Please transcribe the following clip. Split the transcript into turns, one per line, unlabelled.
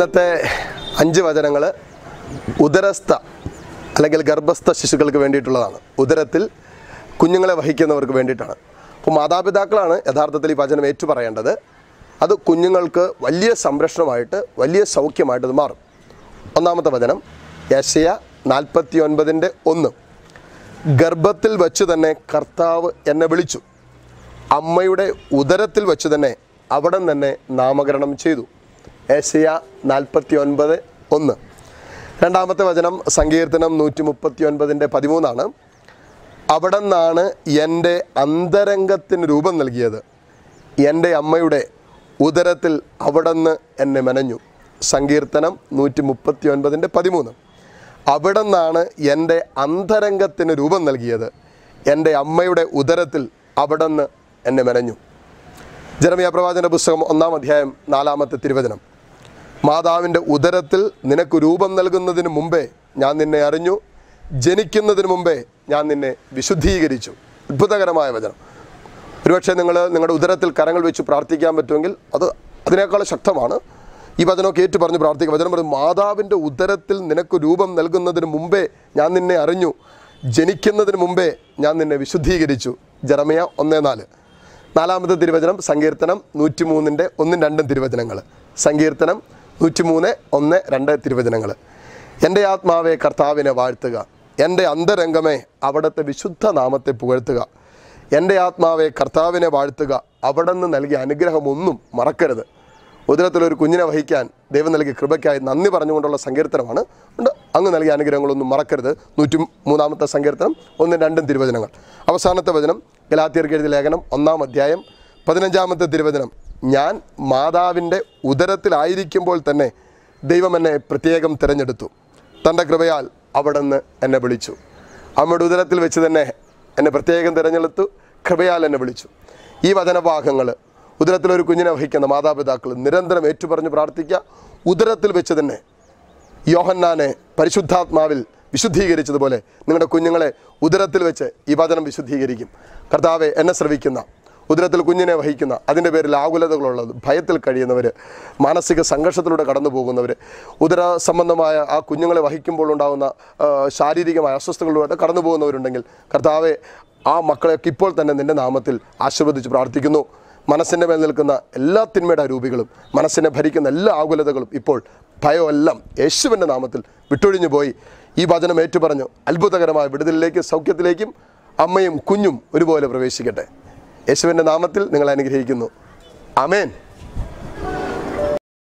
ഇന്നത്തെ അഞ്ച് വചനങ്ങൾ ഉദരസ്ഥ അല്ലെങ്കിൽ ഗർഭസ്ഥ ശിശുക്കൾക്ക് വേണ്ടിയിട്ടുള്ളതാണ് ഉദരത്തിൽ കുഞ്ഞുങ്ങളെ വഹിക്കുന്നവർക്ക് വേണ്ടിയിട്ടാണ് അപ്പോൾ മാതാപിതാക്കളാണ് യഥാർത്ഥത്തിൽ ഈ വചനം ഏറ്റുപറയേണ്ടത് അത് കുഞ്ഞുങ്ങൾക്ക് വലിയ സംരക്ഷണമായിട്ട് വലിയ സൗഖ്യമായിട്ട് ഇത് മാറും ഒന്നാമത്തെ വചനം യശയ നാൽപ്പത്തി ഒൻപതിൻ്റെ ഒന്ന് ഗർഭത്തിൽ വച്ച് തന്നെ കർത്താവ് എന്നെ വിളിച്ചു അമ്മയുടെ ഉദരത്തിൽ വച്ച് തന്നെ അവിടെ തന്നെ നാമകരണം ചെയ്തു ഏഷ്യ നാൽപ്പത്തി ഒൻപത് ഒന്ന് രണ്ടാമത്തെ വചനം സങ്കീർത്തനം നൂറ്റി മുപ്പത്തി ഒൻപതിൻ്റെ പതിമൂന്നാണ് അവിടെ നിന്നാണ് എൻ്റെ അന്തരംഗത്തിന് രൂപം നൽകിയത് എൻ്റെ അമ്മയുടെ ഉദരത്തിൽ അവിടെ നിന്ന് എന്നെ മെനഞ്ഞു സങ്കീർത്തനം നൂറ്റി മുപ്പത്തി ഒൻപതിൻ്റെ പതിമൂന്ന് അവിടെ നിന്നാണ് എൻ്റെ അന്തരംഗത്തിന് രൂപം നൽകിയത് എൻ്റെ അമ്മയുടെ ഉദരത്തിൽ അവിടെ നിന്ന് എന്നെ മെനഞ്ഞു ജെറമിയ പ്രവാചന പുസ്തകം ഒന്നാം അധ്യായം നാലാമത്തെ തിരുവചനം മാതാവിൻ്റെ ഉദരത്തിൽ നിനക്ക് രൂപം നൽകുന്നതിന് മുമ്പേ ഞാൻ നിന്നെ അറിഞ്ഞു ജനിക്കുന്നതിന് മുമ്പേ ഞാൻ നിന്നെ വിശുദ്ധീകരിച്ചു അത്ഭുതകരമായ വചനം ഒരുപക്ഷെ നിങ്ങൾ നിങ്ങളുടെ ഉദരത്തിൽ കരങ്ങൾ വെച്ച് പ്രാർത്ഥിക്കാൻ പറ്റുമെങ്കിൽ അത് അതിനേക്കാൾ ശക്തമാണ് ഈ വചനമൊക്കെ ഏറ്റു പറഞ്ഞ് പ്രാർത്ഥിക്കുക വചനം പറയും മാതാവിൻ്റെ ഉദരത്തിൽ നിനക്ക് രൂപം നൽകുന്നതിന് മുമ്പേ ഞാൻ നിന്നെ അറിഞ്ഞു ജനിക്കുന്നതിന് മുമ്പേ ഞാൻ നിന്നെ വിശുദ്ധീകരിച്ചു ജറമയ ഒന്നേ നാല് നാലാമത്തെ തിരുവചനം സങ്കീർത്തനം നൂറ്റിമൂന്നിൻ്റെ ഒന്നും രണ്ടും തിരുവചനങ്ങൾ സങ്കീർത്തനം നൂറ്റിമൂന്ന് ഒന്ന് രണ്ട് തിരുവചനങ്ങൾ എൻ്റെ ആത്മാവെ കർത്താവിനെ വാഴ്ത്തുക എൻ്റെ അന്തരംഗമേ അവിടുത്തെ വിശുദ്ധ നാമത്തെ പുകഴ്ത്തുക എൻ്റെ ആത്മാവെ കർത്താവിനെ വാഴ്ത്തുക അവിടെ നിന്ന് നൽകിയ അനുഗ്രഹമൊന്നും മറക്കരുത് ഉദരത്തിലൊരു കുഞ്ഞിനെ വഹിക്കാൻ ദൈവം നൽകിയ കൃപയ്ക്കായി നന്ദി പറഞ്ഞുകൊണ്ടുള്ള സങ്കീർത്തനമാണ് ഉണ്ട് അങ്ങ് നൽകിയ അനുഗ്രഹങ്ങളൊന്നും മറക്കരുത് നൂറ്റി മൂന്നാമത്തെ സങ്കീർത്തനം ഒന്നും രണ്ടും തിരുവചനങ്ങൾ അവസാനത്തെ വചനം ഗലാത്തിയർക്ക് എഴുതിയ ലേഖനം ഒന്നാം അധ്യായം പതിനഞ്ചാമത്തെ തിരുവചനം ഞാൻ മാതാവിൻ്റെ ഉദരത്തിലായിരിക്കുമ്പോൾ തന്നെ ദൈവം എന്നെ പ്രത്യേകം തിരഞ്ഞെടുത്തു തൻ്റെ കൃപയാൽ അവിടെ നിന്ന് എന്നെ വിളിച്ചു അമ്മയുടെ ഉദരത്തിൽ വെച്ച് തന്നെ എന്നെ പ്രത്യേകം തിരഞ്ഞെടുത്തു കൃപയാൽ എന്നെ വിളിച്ചു ഈ വചനഭാഗങ്ങൾ ഉദരത്തിലൊരു കുഞ്ഞിനെ വഹിക്കുന്ന മാതാപിതാക്കൾ നിരന്തരം ഏറ്റുപറഞ്ഞ് പ്രാർത്ഥിക്കുക ഉദരത്തിൽ വെച്ച് തന്നെ യോഹന്നാനെ പരിശുദ്ധാത്മാവിൽ വിശുദ്ധീകരിച്ചതുപോലെ നിങ്ങളുടെ കുഞ്ഞുങ്ങളെ ഉദരത്തിൽ വെച്ച് ഈ വചനം വിശുദ്ധീകരിക്കും കർത്താവെ എന്നെ ശ്രവിക്കുന്ന ഉദരത്തിൽ കുഞ്ഞിനെ വഹിക്കുന്ന അതിൻ്റെ പേരിൽ ആകുലതകളുള്ളത് ഭയത്തിൽ കഴിയുന്നവർ മാനസിക സംഘർഷത്തിലൂടെ കടന്നു പോകുന്നവർ ഉദര സംബന്ധമായ ആ കുഞ്ഞുങ്ങളെ വഹിക്കുമ്പോൾ ഉണ്ടാകുന്ന ആ, ശാരീരികമായ അസ്വസ്ഥതകളിലൂടെ കടന്നു പോകുന്നവരുണ്ടെങ്കിൽ കർത്താവെ ആ മക്കളെയൊക്കെ ഇപ്പോൾ തന്നെ നിൻ്റെ നാമത്തിൽ ആശീർവദിച്ച് പ്രാർത്ഥിക്കുന്നു മനസ്സിൻ്റെ മേൽ നിൽക്കുന്ന എല്ലാ തിന്മയുടെ രൂപികളും മനസ്സിനെ ഭരിക്കുന്ന എല്ലാ ആകുലതകളും ഇപ്പോൾ ഭയമെല്ലാം യേശുവിൻ്റെ നാമത്തിൽ വിട്ടൊഴിഞ്ഞു പോയി ഈ വചനം ഏറ്റുപറഞ്ഞു അത്ഭുതകരമായ വിടുതലിലേക്കും സൗഖ്യത്തിലേക്കും അമ്മയും കുഞ്ഞും ഒരുപോലെ പ്രവേശിക്കട്ടെ യേശുവിൻ്റെ നാമത്തിൽ നിങ്ങൾ അനുഗ്രഹിക്കുന്നു അമേൻ